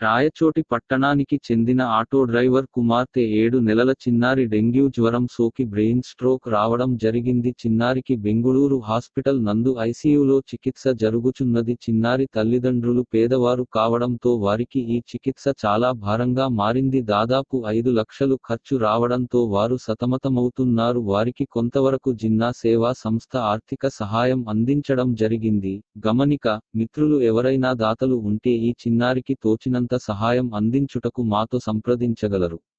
రాయచోటి పట్టణానికి చెందిన auto driver కుమార్తె ఏడు నెలల చిన్నారి డెంగ్యూ జ్వరం సోకి బ్రెయిన్ స్ట్రోక్ రావడం జరిగింది చిన్నారికి బెంగుళూరు హాస్పిటల్ నందు ఐసీయూలో చికిత్స జరుగుచున్నది చిన్నారి తల్లిదండ్రులు పేదవారు కావడంతో వారికి ఈ చికిత్స చాలా భారంగా మారింది దాదాపు ఐదు లక్షలు ఖర్చు రావడంతో వారు సతమతమవుతున్నారు వారికి కొంతవరకు జిన్నా సేవా సంస్థ ఆర్థిక సహాయం అందించడం జరిగింది గమనిక మిత్రులు ఎవరైనా దాతలు ఉంటే ఈ చిన్నారికి తోచినంత సహాయం అందించుటకు మాతో సంప్రదించగలరు